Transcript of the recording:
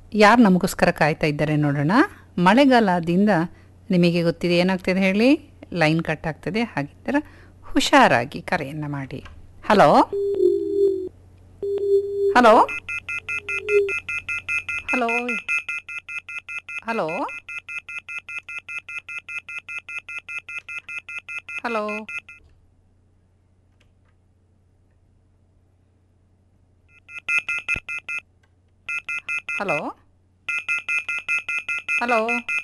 ಯಾರು ನಮಗೋಸ್ಕರ ಕಾಯ್ತಾ ಇದ್ದಾರೆ ನೋಡೋಣ ಮಳೆಗಾಲದಿಂದ ನಿಮಗೆ ಗೊತ್ತಿದೆ ಏನಾಗ್ತದೆ ಹೇಳಿ ಲೈನ್ ಕಟ್ ಆಗ್ತದೆ ಹಾಗಿದ್ದರೆ ಹುಷಾರಾಗಿ ಕರೆಯನ್ನು ಮಾಡಿ hello hello hello hello hello hello hello